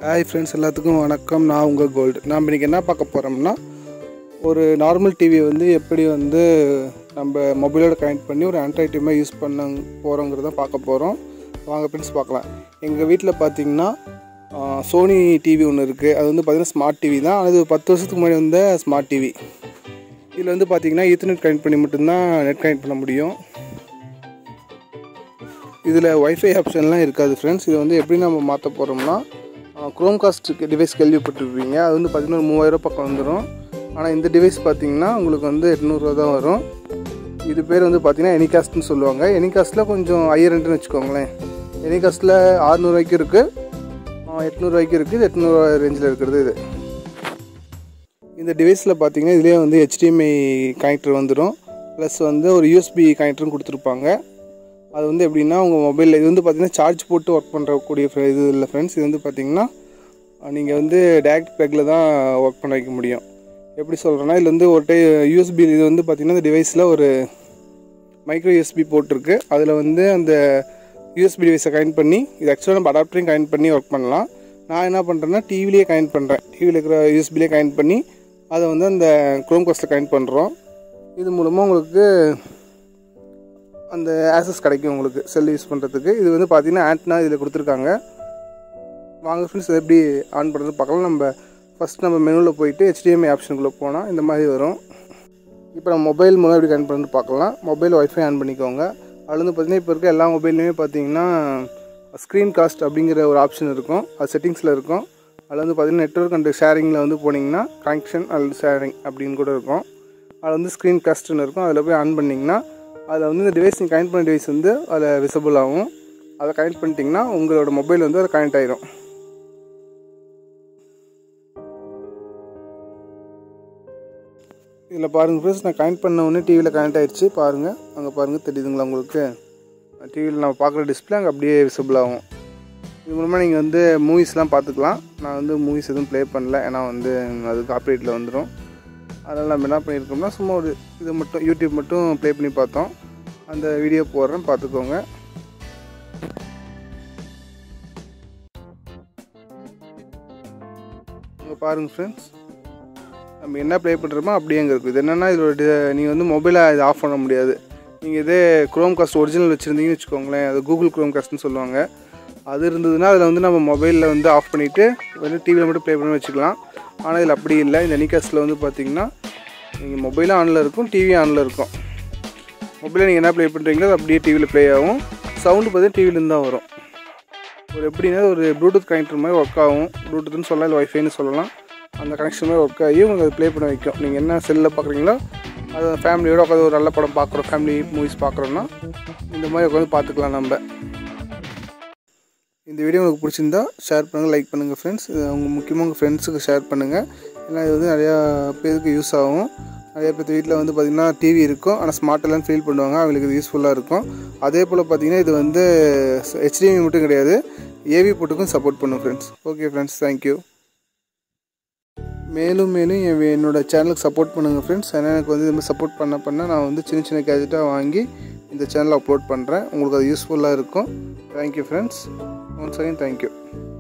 hi friends எல்லாத்துக்கும் வணக்கம் நான் உங்கள் கோல்டு நாம் இன்றைக்கி என்ன பார்க்க போகிறோம்னா ஒரு நார்மல் டிவியை வந்து எப்படி வந்து நம்ம மொபைலோட கனெக்ட் பண்ணி ஒரு ஆண்ட்ராய்ட் டிவியாக யூஸ் பண்ண போகிறோங்கிறத பார்க்க போகிறோம் வாங்க ஃப்ரெண்ட்ஸ் பார்க்கலாம் எங்கள் வீட்டில் பார்த்தீங்கன்னா சோனி டிவி ஒன்று இருக்குது அது வந்து பார்த்திங்கன்னா ஸ்மார்ட் டிவி தான் அது பத்து வருஷத்துக்கு முன்னாடி வந்த ஸ்மார்ட் டிவி இதில் வந்து பார்த்தீங்கன்னா ஈத்தர்நெட் கனெக்ட் பண்ணி மட்டும்தான் நெட் கனெக்ட் பண்ண முடியும் இதில் ஒய்ஃபை ஆப்ஷன்லாம் இருக்காது ஃப்ரெண்ட்ஸ் இது வந்து எப்படி நம்ம மாற்ற போகிறோம்னா க்ரோம் காஸ்ட் டிவைஸ் கேள்விப்பட்டிருப்பீங்க அது வந்து பார்த்திங்கன்னா ஒரு மூவாயிரம் பக்கம் வந்துடும் ஆனால் இந்த டிவைஸ் பார்த்தீங்கன்னா உங்களுக்கு வந்து எட்நூறுரூவா தான் வரும் இது பேர் வந்து பார்த்தீங்கன்னா எனிகாஸ்ட்னு சொல்லுவாங்க எனிகாஸ்ட்டில் கொஞ்சம் ஹையரண்ட்னு வச்சுக்கோங்களேன் எனிகாஸ்ட்டில் ஆறுநூறுவாய்க்கு இருக்குது எட்நூறுவாய்க்கு இருக்குது இது எட்நூறுவா ரேஞ்சில் இருக்கிறது இது இந்த டிவைஸில் பார்த்தீங்கன்னா இதுலேயே வந்து HDMI கனெக்டர் வந்துடும் ப்ளஸ் வந்து ஒரு யூஎஸ்பி கனெக்டரும் கொடுத்துருப்பாங்க அது வந்து எப்படின்னா உங்கள் மொபைலில் இது வந்து பார்த்தீங்கன்னா சார்ஜ் போட்டு ஒர்க் பண்ணுறக்கூடிய fr- இது இல்லை ஃப்ரெண்ட்ஸ் இது வந்து பார்த்தீங்கன்னா நீங்கள் வந்து டேரக்ட் ப்ளக்கில் தான் ஒர்க் பண்ண வைக்க முடியும் எப்படி சொல்கிறேன்னா இதில் வந்து ஒரு டை யூஎஸ்பி இது வந்து பார்த்தீங்கன்னா இந்த டிவைஸில் ஒரு மைக்ரோ யூஎஸ்பி போட்டிருக்கு அதில் வந்து அந்த யூஎஸ்பி டிவைஸை கனெக்ட் பண்ணி இது ஆக்சுவலாக நம்ம அடாப்டரையும் கனெக்ட் பண்ணி ஒர்க் பண்ணலாம் நான் என்ன பண்ணுறேன்னா டிவிலேயே கனெக்ட் பண்ணுறேன் டிவியில் இருக்கிற யூஎஸ்பிலே கனெக்ட் பண்ணி அதை வந்து அந்த க்ரோம் காஸ்ட்டில் கனெக்ட் பண்ணுறோம் இது மூலமாக உங்களுக்கு அந்த ஆக்சஸ் கிடைக்கும் உங்களுக்கு செல் யூஸ் பண்ணுறதுக்கு இது வந்து பார்த்தீங்கன்னா ஆண்ட்னா இதில் கொடுத்துருக்காங்க வாங்க ஃப்ரெண்ட்ஸ் எப்படி ஆன் பண்ணுறது பார்க்கலாம் நம்ம ஃபஸ்ட் நம்ம மெனுவில் போயிட்டு HDMI ஆப்ஷனுக்குள்ளே போனால் இந்த மாதிரி வரும் இப்போ நம்ம மொபைல் மூலம் எப்படி கனெக்ட் பண்ணுறது பார்க்கலாம் மொபைல் ஒய்ஃபை ஆன் பண்ணிக்கோங்க அதில் வந்து பார்த்தீங்கன்னா இப்போ இருக்க எல்லா மொபைல்லையுமே பார்த்தீங்கன்னா ஸ்க்ரீன் காஸ்ட் அப்படிங்கிற ஒரு ஆப்ஷன் இருக்கும் அது செட்டிங்ஸில் இருக்கும் அதில் வந்து பார்த்தீங்கன்னா நெட்ஒர்க் அண்ட் ஷேரிங்கில் வந்து போனீங்கன்னா கனெக்ஷன் அல்லது ஷேரிங் அப்படின்னு கூட இருக்கும் அதில் வந்து ஸ்க்ரீன் காஸ்ட்னு இருக்கும் அதில் போய் ஆன் பண்ணிங்கன்னா அதில் வந்து இந்த டிவைஸ் நீங்கள் கனெக்ட் பண்ண டிவைஸ் வந்து அதில் விசிபிள் ஆகும் அதை கனெக்ட் பண்ணிட்டீங்கன்னா உங்களோட மொபைல் வந்து அதில் கனெக்ட் ஆயிரும் இதில் பாருங்கள் ஃப்ரெண்ட்ஸ் நான் கனெக்ட் பண்ண உடனே டிவியில் கனெக்ட் ஆயிடுச்சு பாருங்கள் அங்கே பாருங்கள் தெரியுதுங்களா உங்களுக்கு டிவியில் நம்ம பார்க்குற டிஸ்பிளே அங்கே அப்படியே விசிபிள் ஆகும் இது மூலமாக நீங்கள் வந்து மூவிஸ்லாம் பார்த்துக்கலாம் நான் வந்து மூவிஸ் எதுவும் ப்ளே பண்ணல ஏன்னா வந்து அது காப்பரேட்டில் வந்துடும் அதனால் நம்ம என்ன பண்ணியிருக்கோம்னா சும்மா ஒரு இது மட்டும் யூடியூப் மட்டும் ப்ளே பண்ணி பார்த்தோம் அந்த வீடியோ போடுறேன் பார்த்துக்கோங்க இங்கே பாருங்கள் ஃப்ரெண்ட்ஸ் நம்ம என்ன ப்ளே பண்ணுறோமோ அப்படியே அங்கே இருக்குது இது என்னென்னா இதோட நீங்கள் வந்து மொபைலை இது ஆஃப் பண்ண முடியாது நீங்கள் இதே க்ரோம் காஸ்ட் ஒரிஜினல் வச்சுருந்தீங்கன்னு வச்சுக்கோங்களேன் அது கூகுள் க்ரோம் காஸ்ட்னு சொல்லுவாங்க அது இருந்ததுன்னா அதில் வந்து நம்ம மொபைலில் வந்து ஆஃப் பண்ணிவிட்டு வந்து டிவியில் மட்டும் ப்ளே பண்ணி வச்சுக்கலாம் ஆனால் இதில் அப்படி இல்லை இந்த நிகாஸ்ட்டில் வந்து பார்த்தீங்கன்னா நீங்கள் மொபைலும் ஆனில் இருக்கும் டிவியும் ஆனில் இருக்கும் மொபைலில் நீங்கள் என்ன ப்ளே பண்ணுறீங்களோ அது அப்படியே டிவியில் ப்ளே ஆகும் சவுண்டு பார்த்தீங்கன்னா டிவிலேருந்து தான் வரும் ஒரு எப்படின்னா ஒரு ப்ளூடூத் கனெக்டர் மாதிரி ஒர்க் ஆகும் ப்ளூடூத்னு சொல்லலாம் இல்லை ஒய்ஃபைன்னு சொல்லலாம் அந்த கனெக்ஷன் மாதிரி ஒர்க் ஆகி உங்களுக்கு அது ப்ளே பண்ண வைக்கும் நீங்கள் என்ன செல்லில் பார்க்குறீங்களோ அது ஃபேமிலியோட உட்காந்து ஒரு நல்ல படம் பார்க்குறோம் ஃபேமிலி மூவிஸ் பார்க்குறோன்னா இந்த மாதிரி உட்காந்து பார்த்துக்கலாம் நம்ம இந்த வீடியோ உங்களுக்கு பிடிச்சிருந்தா ஷேர் பண்ணுங்கள் லைக் பண்ணுங்கள் ஃப்ரெண்ட்ஸ் இது உங்கள் முக்கியமாக உங்கள் ஃப்ரெண்ட்ஸுக்கு ஷேர் பண்ணுங்கள் ஏன்னா இது வந்து நிறையா பேருக்கு யூஸ் ஆகும் நிறைய பேர் வீட்டில் வந்து பார்த்திங்கன்னா டிவி இருக்கும் ஆனால் ஸ்மார்ட் எல்லாம் ஃபீல் பண்ணுவாங்க அவங்களுக்கு இது யூஸ்ஃபுல்லாக இருக்கும் அதே போல் பார்த்திங்கன்னா இது வந்து HDMI மட்டும் கிடையாது ஏவி போட்டுக்கும் சப்போர்ட் பண்ணும் ஃப்ரெண்ட்ஸ் ஓகே ஃப்ரெண்ட்ஸ் தேங்க்யூ மேலும் மேலும் என் என்னோடய சேனலுக்கு சப்போர்ட் பண்ணுங்கள் ஃப்ரெண்ட்ஸ் ஏன்னா எனக்கு வந்து இது மாதிரி சப்போர்ட் பண்ண பண்ண நான் வந்து சின்ன சின்ன கேஜெட்டாக வாங்கி இந்த சேனலில் அப்லோட் பண்ணுறேன் உங்களுக்கு அது யூஸ்ஃபுல்லாக இருக்கும் thank you friends once again thank you